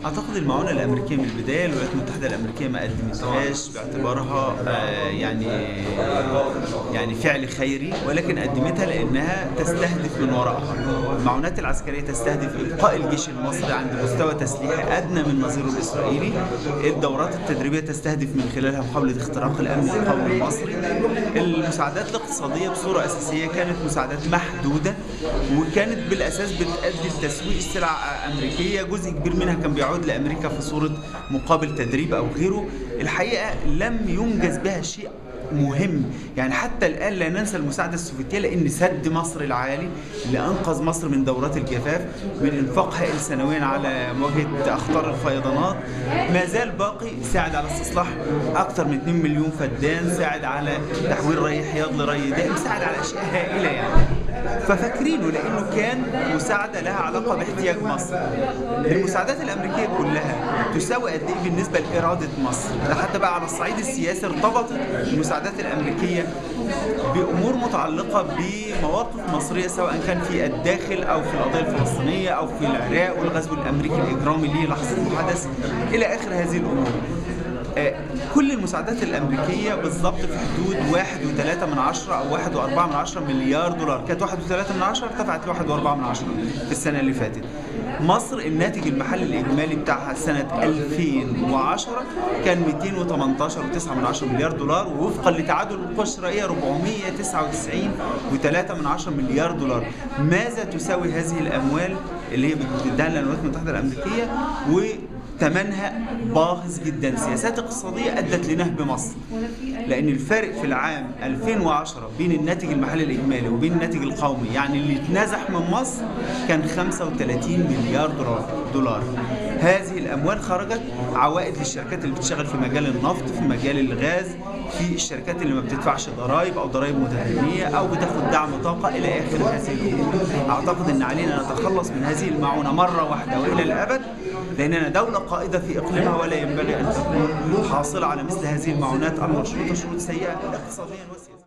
اعتقد المعونه الامريكيه من البدايه الولايات المتحده الامريكيه ما قدمتهاش باعتبارها آه، يعني يعني فعل خيري ولكن قدمتها لانها تستهدف من وراءها المعونات العسكريه تستهدف ابقاء الجيش المصري عند مستوى تسليحي ادنى من نظيره الاسرائيلي الدورات التدريبيه تستهدف من خلالها محاوله اختراق الامن القومي المصري المساعدات الاقتصاديه بصوره اساسيه كانت مساعدات محدوده وكانت بالاساس بتؤدي لتسويق سلع امريكيه جزء كبير منها كان بيعود لامريكا في صوره مقابل تدريب او غيره الحقيقه لم ينجز بها شيء مهم يعني حتى الان لا ننسى المساعده السوفيتيه لان سد مصر العالي اللي انقذ مصر من دورات الجفاف من انفاق هائل سنويا على مواجهه اخطار الفيضانات ما زال باقي ساعد على استصلاح اكثر من 2 مليون فدان ساعد على تحويل ري حياض لري دائم ساعد على اشياء هائله يعني ففاكرينه لانه كان مساعده لها علاقه باحتياج مصر المساعدات الامريكيه كلها تساوي قد ايه بالنسبه لاراده مصر ده حتى بقى على الصعيد السياسي ارتبطت المساعدات الامريكيه بامور متعلقه بمواقف مصريه سواء كان في الداخل او في القضيه الفلسطينيه او في العراق والغزو الامريكي الاجرامي ليه لحظه الحدث الى اخر هذه الامور آه، كل المساعدات الامريكيه بالظبط في حدود 1.3 من عشرة او 1.4 من عشرة مليار دولار كانت 1.3 من عشرة ارتفعت ل 1.4 من عشرة في السنه اللي فاتت مصر الناتج المحلي الاجمالي بتاعها سنه 2010 كان 218.9 من عشرة مليار دولار ووفقا لتعادل القوى الشرائيه 499.3 من عشرة مليار دولار ماذا تساوي هذه الاموال اللي هي بتديها لنا الولايات المتحده الامريكيه و ثمنها باهظ جدا سياسات اقتصادية أدت لنهب مصر لأن الفارق في العام 2010 بين الناتج المحلي الإجمالي وبين الناتج القومي يعني اللي اتنزح من مصر كان 35 مليار دولار دولار هذه الأموال خرجت عوائد للشركات اللي بتشتغل في مجال النفط في مجال الغاز في الشركات اللي ما بتدفعش ضرائب او ضرائب متهميه او بتاخد دعم طاقه الى اخر هذه الامور. اعتقد ان علينا نتخلص من هذه المعونه مره واحده والى الابد لاننا دوله قائده في اقليمها ولا ينبغي ان تكون حاصله على مثل هذه المعونات المشروطه شروط سيئه اقتصاديا وسياسيا.